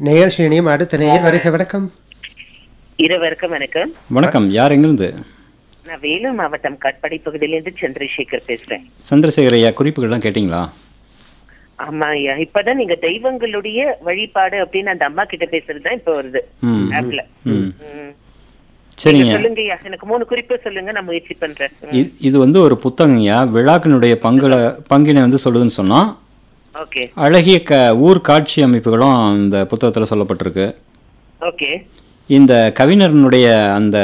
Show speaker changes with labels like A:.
A: நிகழ்ச்சி இணையும் அடுத்த நேயர் வருக வணக்கம்
B: இருவருக்கும் வணக்கம்
C: வணக்கம் யார் எங்கிருந்து
B: நான் வேலூர் மாவட்டம் காட்பாடி பகுதியிலிருந்து சந்திரசேகர் பேசுறேன்
C: சந்திரசேகர் ஐயா குறிப்புகள்லாம் கேட்டிங்களா
B: ஆமா ஐயா இப்பதான் நீங்க தெய்வங்களுடைய வழிபாடு அப்படின்னு அந்த அம்மா கிட்ட பேசுறது தான் இப்ப வருது
C: ம்
B: ஆப்ல
C: ம்
B: ம்.
C: சரிங்க
B: நீங்க சொல்லுங்க ஐயா எனக்கு மூணு குறிப்பு சொல்லுங்க நான் முயற்சி பண்றேன் ம்.
C: இ- இது வந்து ஒரு புத்தகங்கய்யா விழாக்களுடைய பங்குல பங்கினை வந்து சொல்லுதுன்னு சொன்னா
B: ஓகே
C: அழகிய க ஊர் காட்சி அமைப்புகளும் இந்த புத்தகத்தில் சொல்லப்பட்டிருக்கு
B: ஓகே
C: இந்த கவிஞரனுடைய அந்த